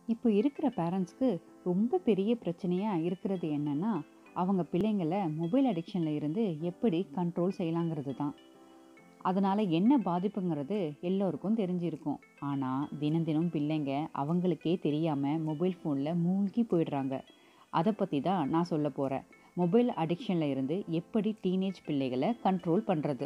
இப்போ இருக்கிற பேரண்ட்ஸ்க்கு ரொம்ப பெரிய பிரச்சனையா இருக்கிறது என்னன்னா, அவங்க பிள்ளைங்கள மொபைல் அடிக்ஷன்ல இருந்து எப்படி கண்ட்ரோல் செய்யலாங்கிறது தான். அதனால என்ன பாதிப்புங்கிறது எல்லோருக்கும் தெரிஞ்சிருக்கும். ஆனா, தினம் தினம் பிள்ளைங்க அவங்களுக்கே தெரியாம மொபைல் ஃபோன்ல மூழ்கி போயிடுறாங்க. அத பத்தி தான் நான் சொல்லப் போறேன். மொபைல் அடிக்ஷன்ல இருந்து எப்படி டீனேஜ் பிள்ளைகள கண்ட்ரோல் பண்றது?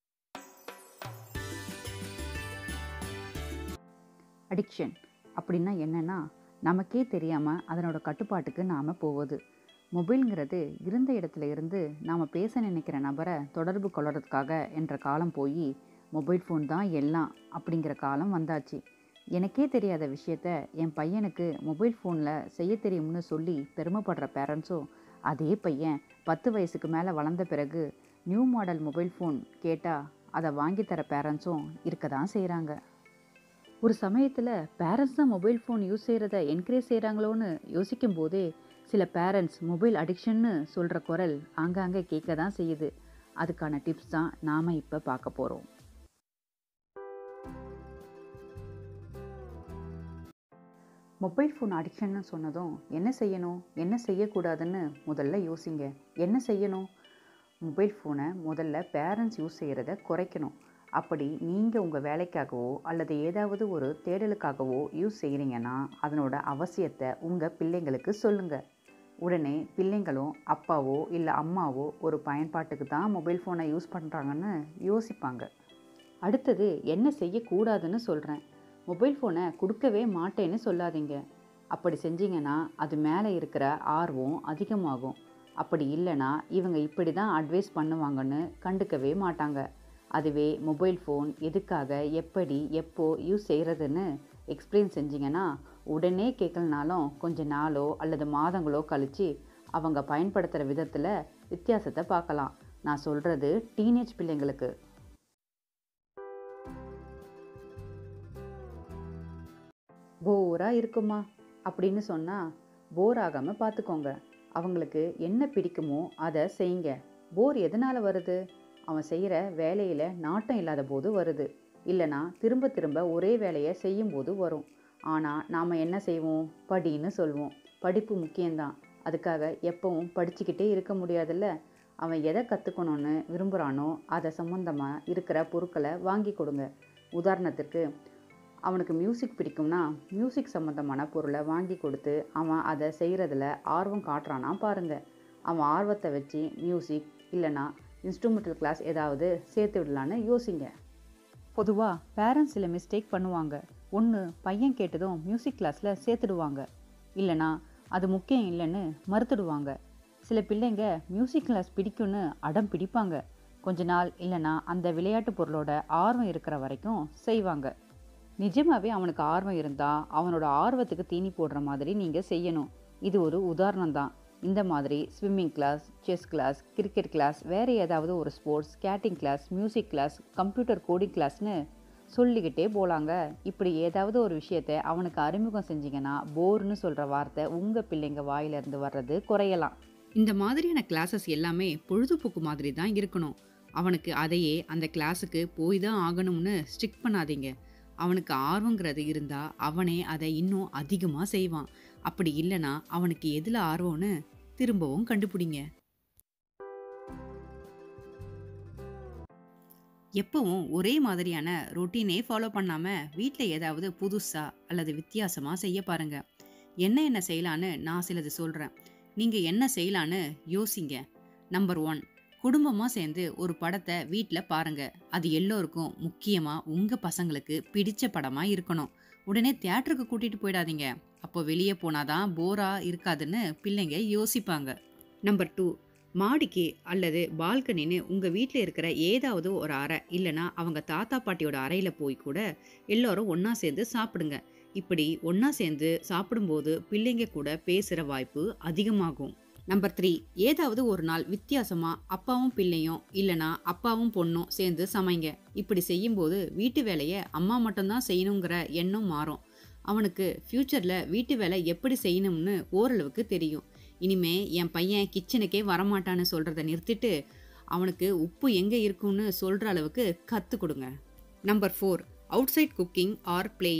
அடிக்ஷன் அப்படின்னா என்னன்னா, நமக்கே தெரியாம அதனோட கட்டுப்பாட்டுக்கு நாம போவது. மொபைல்ங்கிறது இருந்த இடத்துல இருந்து நாம பேச நினைக்கிற நபர தொடர்பு கொள்றதுக்காக என்ற காலம் போயி, மொபைல் ஃபோன் தான் எல்லாம் அப்படிங்கிற காலம் வந்தாச்சு. எனக்கே தெரியாத விஷயத்த என் பையனுக்கு மொபைல் ஃபோன்ல செய்யத் தெரியும்னு சொல்லி பெருமைப்படுற பேரண்ட்ஸும், அதே பையன் 10 வயசுக்கு மேல வளர்ந்த பிறகு நியூ மாடல் மொபைல் ஃபோன் கேட்டா அத வாங்கித் தர பேரண்ட்ஸும் இருக்க தான் செய்றாங்க. ஒரு சமயத்துல பேரண்ட்ஸ் தான் மொபைல் ஃபோன் யூஸ் செய்றத என்கரேஜ் செய்றாங்களோன்னு யோசிக்கும் போதே, சில பேரண்ட்ஸ் மொபைல் அடிக்ஷன்னு சொல்ற குரல் ஆங்காங்கே கேட்க தான் செய்யுது. அதுக்கான டிப்ஸ் தான் நாம இப்ப பார்க்க போறோம். மொபைல் ஃபோன் அடிக்ஷன்னு சொன்னதும் என்ன செய்யணும்? என்ன செய்யக்கூடாதுன்னு முதல்ல யோசிங்க. என்ன செய்யணும்? மொபைல் ஃபோன முதல்ல பேரண்ட்ஸ் யூஸ் செய்றத குறைக்கணும். அப்படி நீங்க உங்க வேலைக்காகவோ அல்லது ஏதாவது ஒரு தேடலுக்காகவோ யூஸ் செய்றீங்கன்னா, அதனோட அவசியத்த உங்க பிள்ளைங்களுக்கு சொல்லுங்க. உடனே பிள்ளைங்களும் அப்பாவோ இல்ல அம்மாவோ ஒரு பயன்பாட்டுக்கு தான் மொபைல் ஃபோன யூஸ் பண்றாங்கன்னு யோசிப்பாங்க. அடுத்தது என்ன செய்யக்கூடாதுன்னு சொல்றேன். மொபைல் ஃபோன குடுக்கவே மாட்டேன்னு சொல்லாதீங்க. அப்படி செஞ்சீங்கன்னா, அது மேல இருக்கிற ஆர்வம் அதிகமாகும். அப்படி இல்லனா, இவங்க இப்படி தான் அட்வைஸ் பண்ணுவாங்கன்னு கண்டுக்கவே மாட்டாங்க. அதுவே மொபைல் ஃபோன் எதுக்காக, எப்படி, எப்போ யூஸ் செய்றதுன்னு எக்ஸ்பிளைன் செஞ்சீங்கன்னா, உடனே கேட்கலனாலும் கொஞ்ச நாளோ அல்லது மாதங்களோ கழிச்சு அவங்க பயன்படுத்துற விதத்துல வித்தியாசத்த பார்க்கலாம். நான் சொல்றது டீனேஜ் பிள்ளைங்களுக்கு. போரா இருக்குமா அப்படின்னு சொன்னா, போர் ஆகாம பார்த்துக்கோங்க. அவங்களுக்கு என்ன பிடிக்குமோ அத செய்யுங்க. போர் எதனால வருது? அவன் செய்யற வேலையில நாட்டம் இல்லாத போது வருது. இல்லனா திரும்ப திரும்ப ஒரே வேலைய செய்யும்போது வரும். ஆனா நாம என்ன செய்வோம்? படின்னு சொல்வோம். படிப்பு முக்கியம் தான். அதுக்காக எப்பவும் படிச்சுக்கிட்டே இருக்க முடியாதுல்ல. அவன் எத கத்துக்கணும்னு விரும்புறானோ அத சம்பந்தமா இருக்கிற பொருட்கள வாங்கிக் கொடுங்க. உதாரணத்திற்கு, அவனுக்கு மியூசிக் பிடிக்கும்னா, மியூசிக் சம்பந்தமான பொருள வாங்கிக் கொடுத்து அவன் அத செய்றதுல ஆர்வம் காட்டுறானா பாருங்க. அவன் ஆர்வத்த வச்சு மியூசிக் இல்லனா இன்ஸ்ட்ருமெண்டல் கிளாஸ் ஏதாவது சேர்த்து விடலான்னு யோசிங்க. பொதுவா பேரண்ட்ஸ் சில மிஸ்டேக் பண்ணுவாங்க. ஒண்ணு பையன் கேட்டதும் மியூசிக் கிளாஸ்ல சேர்த்துடுவாங்க. இல்லனா அது முக்கியம் இல்லன்னு மறுத்துடுவாங்க. சில பிள்ளைங்க மியூசிக் கிளாஸ் பிடிக்கும்னு அடம் பிடிப்பாங்க. கொஞ்ச நாள் இல்லனா அந்த விளையாட்டு பொருளோட ஆர்வம் இருக்கிற வரைக்கும் செய்வாங்க. நிஜமாவே அவனுக்கு ஆர்வம் இருந்தா, அவனோட ஆர்வத்துக்கு தீனி போடுற மாதிரி நீங்க செய்யணும். இது ஒரு உதாரணம் தான். இந்த மாதிரி swimming class, chess class, cricket class, வேற ஏதாவது ஒரு sports, skating class, music class, computer coding கிளாஸ்ன்னு சொல்லிக்கிட்டே போலாங்க. இப்படி ஏதாவது ஒரு விஷயத்த அவனுக்கு அறிமுகம் செஞ்சீங்கன்னா, போர்ன்னு சொல்ற வார்த்தை உங்க பிள்ளைங்க வாயில இருந்து வர்றது குறையலாம். இந்த மாதிரியான கிளாஸஸ் எல்லாமே பொழுதுபோக்கு மாதிரி தான் இருக்கணும். அவனுக்கு அதையே அந்த கிளாஸுக்கு போய் தான் ஆகணும்னு ஸ்ட்ரிக்ட் பண்ணாதீங்க. அவனுக்கு ஆர்வங்கிறது இருந்தா, அவனே அத இன்னும் அதிகமா செய்வான். அப்படி இல்லனா, அவனுக்கு எதுல ஆர்வம்னு திரும்பவும் கண்டுபிடிங்க. எப்பவும் ஒரே மாதிரியான ரொட்டீனே ஃபாலோ பண்ணாம, வீட்ல ஏதாவது புதுசா அல்லது வித்தியாசமா செய்ய பாருங்க. என்ன என்ன செய்யலான்னு நான் சிலது சொல்றேன். நீங்க என்ன செய்யலான்னு யோசிங்க. நம்பர் 1 குடும்பமா சேர்ந்து ஒரு படத்த வீட்ல பாருங்க. அது எல்லோருக்கும், முக்கியமா உங்க பசங்களுக்கு பிடிச்ச படமா இருக்கணும். உடனே தியேட்டருக்கு கூட்டிட்டு போயிடாதீங்க. அப்போ வெளிய போனா தான் போரா இருக்காதுன்னு பிள்ளைங்க யோசிப்பாங்க. நம்பர் 2 மாடிக்கு அல்லது பால்கனின்னு உங்க வீட்ல இருக்கிற ஏதாவது ஒரு அறை இல்லனா அவங்க தாத்தா பாட்டியோட அறையில போய் கூட எல்லாரும் ஒண்ணா சேர்ந்து சாப்பிடுங்க. இப்படி ஒண்ணா சேர்ந்து சாப்பிடும்போது பிள்ளைங்க கூட பேசுற வாய்ப்பு அதிகமாகும். நம்பர் 3 ஏதாவது ஒரு நாள் வித்தியாசமா அப்பாவும் பிள்ளையும் இல்லனா அப்பாவும் பொண்ணும் சேர்ந்து சமைங்க. இப்படி செய்யும்போது வீட்டு வேலைய அம்மா மட்டும் தான் செய்யணுங்கிற எண்ணம் மாறும். அவனுக்கு ஃபியூச்சர்ல வீட்டு வேலை எப்படி செய்யணும்னு ஓரளவுக்கு தெரியும். இனிமே என் பையன் கிச்சனுக்கே வரமாட்டான்னு சொல்றத நிறுத்திட்டு, அவனுக்கு உப்பு எங்க இருக்கும்னு சொல்ற அளவுக்கு கத்துக் கொடுங்க. Number 4 outside cooking or playing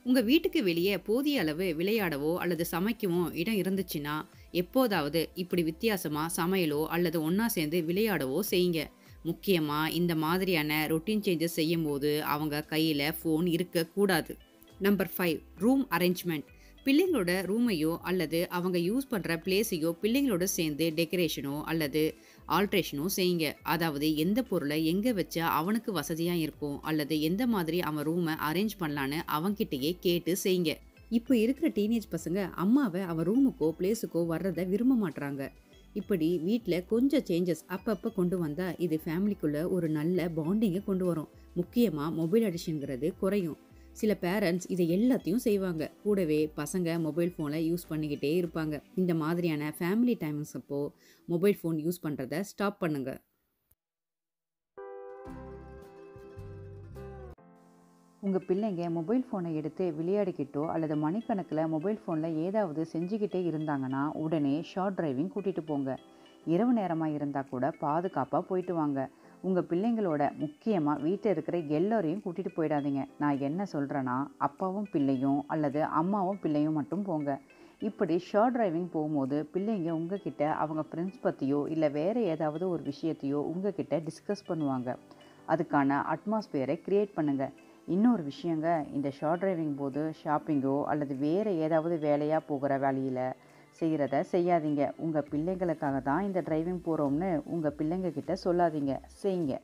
உங்கள் வீட்டுக்கு வெளியே போதிய அளவு விளையாடவோ அல்லது சமைக்கவோ இடம் இருந்துச்சுன்னா எப்போதாவது இப்படி வித்தியாசமாக சமையலோ அல்லது ஒன்றா சேர்ந்து விளையாடவோ செய்யுங்க முக்கியமாக இந்த மாதிரியான ரொட்டீன் சேஞ்சஸ் செய்யும்போது அவங்க கையில் ஃபோன் இருக்கக்கூடாது நம்பர் ஃபைவ் ரூம் அரேஞ்ச்மெண்ட் பிள்ளைங்களோட ரூமையோ அல்லது அவங்க யூஸ் பண்ணுற பிளேஸையோ பிள்ளைங்களோட சேர்ந்து டெக்கரேஷனோ அல்லது ஆல்ட்ரேஷனோ செய்யுங்க அதாவது எந்த பொருளை எங்கே வச்சா அவனுக்கு வசதியாக இருக்கும் அல்லது எந்த மாதிரி அவன் ரூமை அரேஞ்ச் பண்ணலான்னு அவன்கிட்டயே கேட்டு செய்யுங்க இப்போ இருக்கிற டீனேஜ் பசங்க அம்மாவை அவன் ரூமுக்கோ பிளேஸுக்கோ வர்றதை விரும்ப மாட்றாங்க இப்படி வீட்டில் கொஞ்சம் சேஞ்சஸ் அப்பப்போ கொண்டு வந்தால் இது ஃபேமிலிக்குள்ளே ஒரு நல்ல பாண்டிங்கை கொண்டு வரும் முக்கியமாக மொபைல் அடிஷனுங்கிறது குறையும் சில பேரண்ட்ஸ் இதை எல்லாத்தையும் செய்வாங்க கூடவே பசங்க மொபைல் ஃபோனை யூஸ் பண்ணிக்கிட்டே இருப்பாங்க இந்த மாதிரியான ஃபேமிலி டைம்ஸ் அப்போ மொபைல் ஃபோன் யூஸ் பண்ணுறத ஸ்டாப் பண்ணுங்க உங்கள் பிள்ளைங்க மொபைல் ஃபோனை எடுத்து விளையாடிக்கிட்டோ அல்லது மணிக்கணக்கில் மொபைல் ஃபோனில் ஏதாவது செஞ்சுக்கிட்டே இருந்தாங்கன்னா உடனே ஷார்ட் டிரைவிங் கூட்டிகிட்டு போங்க இரவு நேரமாக இருந்தால் கூட பாதுகாப்பாக போயிட்டு வாங்க உங்கள் பிள்ளைங்களோட முக்கியமாக வீட்டில் இருக்கிற எல்லோரையும் கூட்டிகிட்டு போயிடாதீங்க நான் என்ன சொல்கிறேன்னா அப்பாவும் பிள்ளையும் அல்லது அம்மாவும் பிள்ளையும் மட்டும் போங்க இப்படி ஷார்ட் டிரைவிங் போகும்போது பிள்ளைங்க உங்ககிட்ட அவங்க ஃப்ரெண்ட்ஸ் பற்றியோ இல்லை வேறு ஏதாவது ஒரு விஷயத்தையோ உங்ககிட்ட டிஸ்கஸ் பண்ணுவாங்க அதுக்கான அட்மாஸ்பியரை க்ரியேட் பண்ணுங்கள் இன்னொரு விஷயங்க இந்த ஷார்ட் டிரைவிங் போது ஷாப்பிங்கோ அல்லது வேறு ஏதாவது வேலையாக போகிற வேலையில் செய்கிறத செய்யாதீங்க உங்கள் பிள்ளைங்களுக்காக தான் இந்த டிரைவிங் போகிறோம்னு உங்கள் பிள்ளைங்க கிட்ட சொல்லாதீங்க செய்யுங்க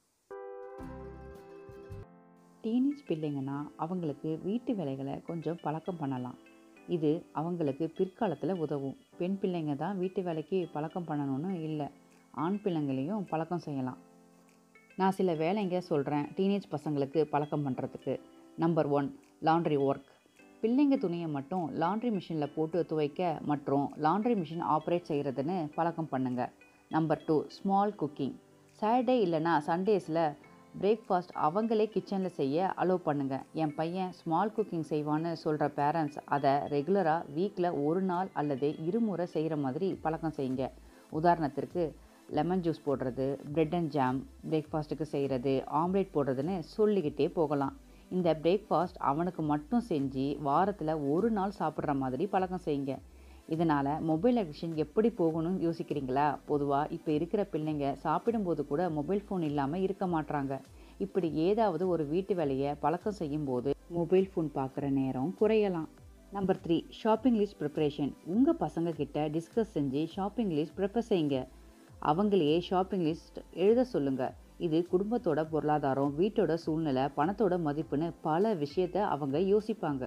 டீனேஜ் பிள்ளைங்கன்னா அவங்களுக்கு வீட்டு வேலைகளை கொஞ்சம் பழக்கம் பண்ணலாம் இது அவங்களுக்கு பிற்காலத்தில் உதவும் பெண் பிள்ளைங்க தான் வீட்டு வேலைக்கு பழக்கம் பண்ணணும்னு இல்லை ஆண் பிள்ளைங்களையும் பழக்கம் செய்யலாம் நான் சில வேலைங்க சொல்கிறேன் டீனேஜ் பசங்களுக்கு பழக்கம் பண்ணுறதுக்கு நம்பர் ஒன் லாண்ட்ரி ஒர்க் பிள்ளைங்க துணியை மட்டும் லாண்ட்ரி மிஷினில் போட்டு துவைக்க மற்றும் லாண்ட்ரி மிஷின் ஆப்ரேட் செய்கிறதுன்னு பழக்கம் பண்ணுங்க number two small cooking Saturday இல்லைனா சண்டேஸில் பிரேக்ஃபாஸ்ட் அவங்களே கிச்சனில் செய்ய அலோவ் பண்ணுங்க என் பையன் ஸ்மால் குக்கிங் செய்வான்னு சொல்கிற பேரண்ட்ஸ் அதை ரெகுலராக வீக்கில் ஒரு நாள் அல்லது இருமுறை செய்கிற மாதிரி பழக்கம் செய்யுங்க உதாரணத்திற்கு லெமன் ஜூஸ் போடுறது பிரெட் அண்ட் ஜாம் பிரேக்ஃபாஸ்ட்டுக்கு செய்கிறது ஆம்லேட் போடுறதுன்னு சொல்லிக்கிட்டே போகலாம் இந்த பிரேக்ஃபாஸ்ட் அவனுக்கு மட்டும் செஞ்சு வாரத்தில் ஒரு நாள் சாப்பிட்ற மாதிரி பழக்கம் செய்யுங்க இதனால் மொபைல் அடிக்ஷன் எப்படி போகணும்னு யோசிக்கிறீங்களா பொதுவாக இப்போ இருக்கிற பிள்ளைங்க சாப்பிடும்போது கூட மொபைல் ஃபோன் இல்லாமல் இருக்க மாட்றாங்க இப்படி ஏதாவது ஒரு வீட்டு வேலையை பழக்கம் செய்யும்போது மொபைல் ஃபோன் பார்க்குற நேரம் குறையலாம் number three shopping list preparation உங்கள் பசங்க கிட்ட டிஸ்கஸ் செஞ்சு ஷாப்பிங் லிஸ்ட் ப்ரிப்பேர் செய்யுங்க அவங்களையே ஷாப்பிங் லிஸ்ட் எழுத சொல்லுங்கள் இது குடும்பத்தோட பொருளாதாரம் வீட்டோட சூழ்நிலை பணத்தோட மதிப்புன்னு பல விஷயத்த அவங்க யோசிப்பாங்க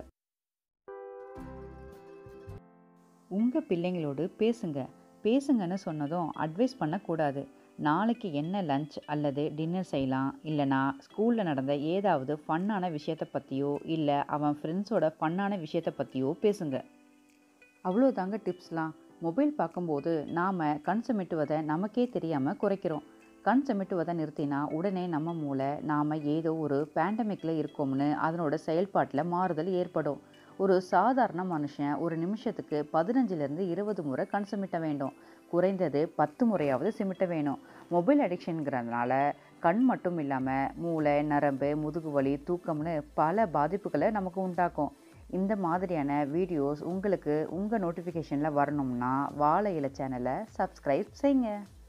உங்கள் பிள்ளைங்களோடு பேசுங்க பேசுங்கன்னு சொன்னதும் அட்வைஸ் பண்ணக்கூடாது நாளைக்கு என்ன லஞ்ச் அல்லது டின்னர் செய்யலாம் இல்லைனா ஸ்கூலில் நடந்த ஏதாவது ஃபன்னான விஷயத்தை பற்றியோ இல்லை அவன் ஃப்ரெண்ட்ஸோட ஃபன்னான விஷயத்தை பற்றியோ பேசுங்க அவ்வளோதாங்க டிப்ஸ்லாம் மொபைல் பார்க்கும்போது நாம் கண் செமிட்டுவதை நமக்கே தெரியாமல் குறைக்கிறோம் கண் செமிட்டுவதை நிறுத்தினா உடனே நம்ம மூளை நாம் ஏதோ ஒரு பேண்டமிக்கில் இருக்கோம்னு அதனோட செயல்பாட்டில் மாறுதல் ஏற்படும் ஒரு சாதாரண மனுஷன் ஒரு நிமிஷத்துக்கு பதினஞ்சுலேருந்து இருபது முறை கண் சிமிட்ட வேண்டும் குறைந்தது பத்து முறையாவது சிமிட்ட வேணும் மொபைல் அடிக்ஷனுங்கிறதுனால கண் மட்டும் இல்லாமல் மூளை நரம்பு முதுகுவலி தூக்கம்னு பல பாதிப்புகளை நமக்கு உண்டாக்கும் இந்த மாதிரியான வீடியோஸ் உங்களுக்கு உங்கள் நோட்டிஃபிகேஷனில் வரணும்னா வாழை இலை சேனலை சப்ஸ்கிரைப் செய்யுங்க